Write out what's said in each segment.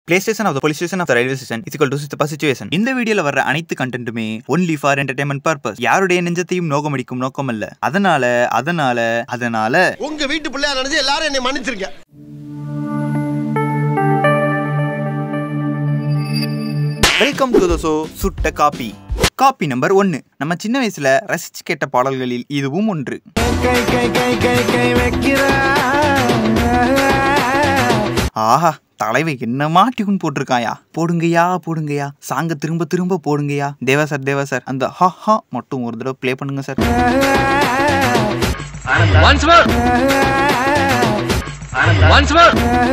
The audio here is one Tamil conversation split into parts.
Play station of police station of railway station இசிக்கல் டு சித்தப்பா சுச்சுவேஷன் இந்த வீடியோல வர அனைத்து கண்டென்ட்டுமே ஒன்லி ஃபார் என்டர்டைன்மெண்ட் பர்பஸ் யாருடைய நெஞ்சத்தையும் நோகமடிக்கும் நோக்கம் அல்ல அதனால அதனால அதனால உங்க வீட்டு பிள்ளையா நினைச்சு எல்லாரும் என்னை மன்னிச்சிருங்க வெல்கம் டு த ஷோ சுட்ட காப்பி காப்பி நம்பர் ஒன்னு நம்ம சின்ன வயசுல ரசிச்சு கேட்ட பாடல்களில் இதுவும் ஒன்று ஆஹா தலைவை என்னமா டியூன் போட்டிருக்காயா போடுங்கயா போடுங்கயா சாங்க திரும்ப திரும்ப போடுங்கயா தேவா சார் தேவா சார் அந்த ஹா ஹா மட்டும் ஒரு தடவை ப்ளே பண்ணுங்க sir Once more. Once more.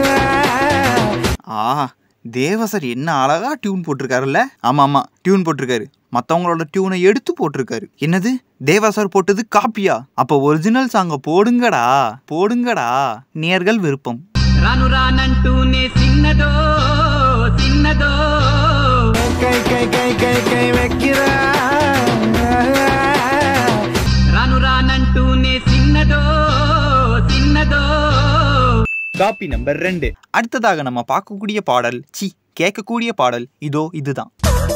ஆஹா தேவா சார் என்ன அழகா டியூன் போட்டிருக்காருல்ல ஆமா ஆமா டியூன் போட்டிருக்காரு மத்தவங்களோட டியூனை எடுத்து போட்டிருக்காரு என்னது தேவா சார் போட்டது காப்பியா அப்ப ஒரிஜினல் சாங்க போடுங்கடா போடுங்கடா நேர்கள் விருப்பம் రాను రానంటూనే చిన్నదో చిన్నదో రాను రానంటూనే చిన్నదో చిన్నదో காப்பி நம்பர் ரெண்டு அடுத்ததாக நம்ம பார்க்கக்கூடிய பாடல் சி கேட்கக்கூடிய பாடல் இதோ இதுதான்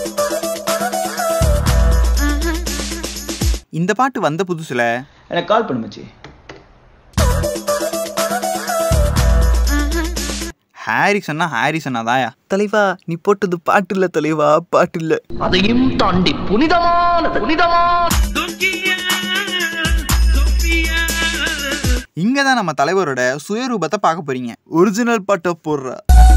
இந்த பாட்டு வந்த புதுசுல எனக்கு கால் பண்ணு மச்சி ஹாரிசன்னா ஹாரிசனா தாயா தலைவா நீ போட்டது பாட்டு இல்ல தலைவா பாட்டு இல்ல అదయం తాండి పునిదమాన పునిదమాన இங்க தான் நம்ம தலைவரோட சுயரூபத்தை பார்க்க போறீங்க ஒரிஜினல் பாட்டை போடுற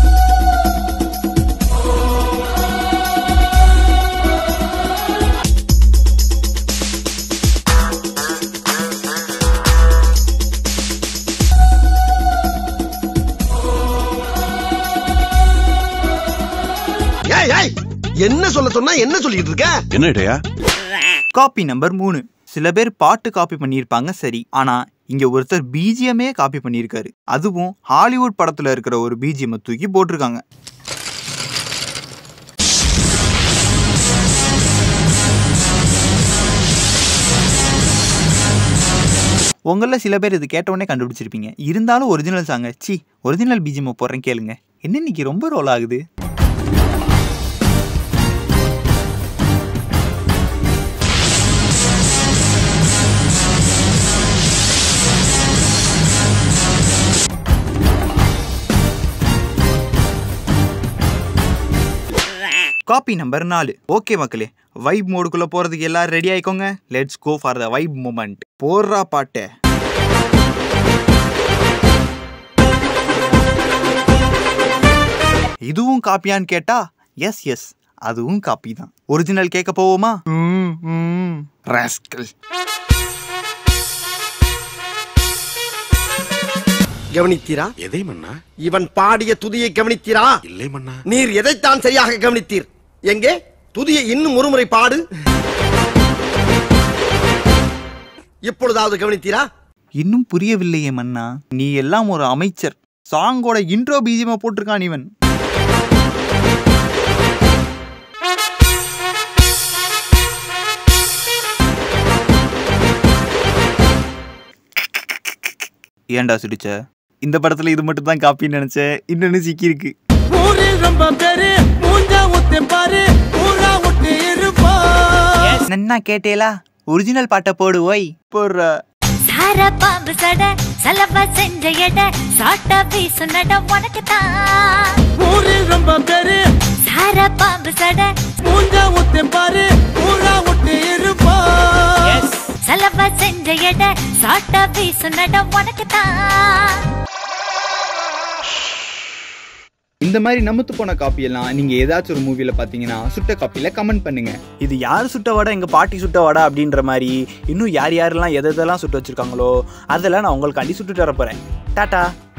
ஏய் ஏய் என்ன சொல்ல சொன்னா என்ன சொல்லிட்டு இருக்க என்னடையா காப்பி நம்பர் மூணு சில பேர் பாட்டு காப்பி பண்ணியிருப்பாங்க சரி ஆனா இங்க ஒருத்தர் பிஜிஎமே காப்பி பண்ணியிருக்காரு அதுவும் ஹாலிவுட் படத்துல இருக்கிற ஒரு பிஜிஎம் தூக்கி போட்டிருக்காங்க உங்களில் சில பேர் இது கேட்ட உடனே கண்டுபிடிச்சிருப்பீங்க இருந்தாலும் ஒரிஜினல் சாங்க சி ஒரிஜினல் பிஜிஎம் போடுறேன் கேளுங்க என்ன இன்னைக்கு ரொம்ப ரோல் ஆகுது காப்பி நம்பர் நாலு ஓகே மக்களே வைப் மோடுக்குள்ள போறதுக்கு எல்லாரும் ரெடி ஆயிக்கோங்க let's go for the vibe moment போடுறா பாட்டை இதுவும் காப்பியான்னு கேட்டா எஸ் எஸ் அதுவும் காப்பி தான் ஒரிஜினல் கேட்க போவோமா ராஸ்கல் கவனித்தீரா எதை மன்னா இவன் பாடிய துதியை கவனித்தீரா இல்லை மன்னா நீர் எதைத்தான் சரியாக கவனித்தீர் எங்கே துதியை இன்னும் ஒருமுறை பாடு இப்பொழுதாவது கவனித்தீரா இன்னும் புரியவில்லையே மன்னா நீ எல்லாம் ஒரு அமைச்சர் சாங்கோட இன்ட்ரோ பீஜியமா போட்டிருக்கான் இவன் ஏன்டா சிரிச்ச இந்த படத்துல இது மட்டும் தான் காப்பின்னு நினைச்சேன் இன்னொன்னு சிக்கி இருக்கு ஊரில் ரொம்ப பேரு மூஞ்சா ஊத்தி பாரு ஊரா விட்டு இருப்பா நன்னா கேட்டேலா ஒரிஜினல் பாட்டை போடு ஓய் போடுற சார பாம்பு சட சலவ செஞ்ச எட சாட்ட வீசு நட உனக்கு தான் ஊரில் ரொம்ப பேரு சார பாம்பு சட மூஞ்சா ஊத்தி பாரு ஊரா விட்டு இருப்பா சலவ செஞ்ச எட சாட்ட வீசு நட உனக்கு தான் இந்த மாதிரி நமத்து போன காப்பி எல்லாம் நீங்க ஏதாச்சும் ஒரு மூவில பாத்தீங்கன்னா சுட்ட காப்பியில கமெண்ட் பண்ணுங்க இது யார் சுட்ட வடை எங்க பாட்டி சுட்ட வடை அப்படின்ற மாதிரி இன்னும் யார் யாரெல்லாம் எதை எதெல்லாம் சுட்டு வச்சிருக்காங்களோ அதெல்லாம் நான் உங்களுக்காண்டி சுட்டுட்டு வர போறேன் டாடா